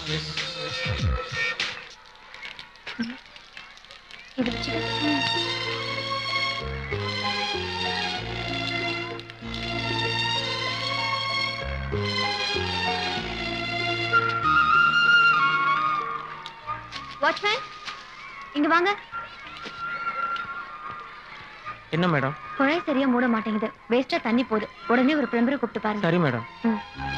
இது வச்சுக்க வாட்ச்மேன் இங்க வாங்க என்ன மேடம் குழாய் சரியா மூட மாட்டேங்குது வேஸ்டா தண்ணி போகுது உடனே ஒரு பிளம்பரை கூப்பிட்டு பாருங்க சரி மேடம் ம்.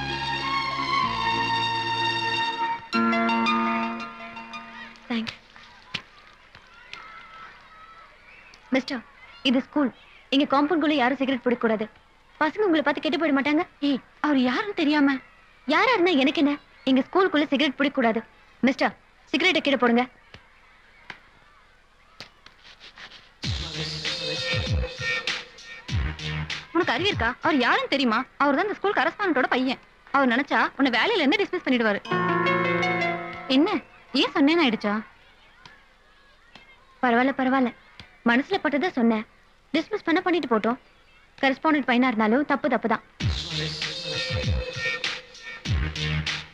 தேங்க்ஸ் மிஸ்டர் இது ஸ்கூல் இங்க காம்பவுண்ட்குள்ள யாரும் சிகரெட் பிடிக்க கூடாது பசங்க உங்களை பார்த்து கெட்டு போயிட மாட்டாங்க ஏய் அவர் யாருன்னு தெரியாம யாரா இருந்தா எனக்கு என்ன இங்க ஸ்கூலுக்குள்ள சிகரெட் பிடிக்க கூடாது மிஸ்டர் சிகரெட்டை கீழே போடுங்க உனக்கு அறிவு இருக்கா அவர் யாருன்னு தெரியுமா அவர் தான் இந்த ஸ்கூல் கரஸ்பாண்டோட பையன் அவர் நினைச்சா உன்னை வேலையில இருந்து டிஸ்மிஸ் பண்ணிடுவாரு என்ன ஏன் சொன்னேன்னு ஆயிடுச்சா பரவாயில்ல பரவாயில்ல மனசுல பட்டதை சொன்னேன் டிஸ்மிஸ் பண்ண பண்ணிட்டு போட்டோம் கரஸ்பாண்டன்ட் பையனா இருந்தாலும் தப்பு தப்பு தான்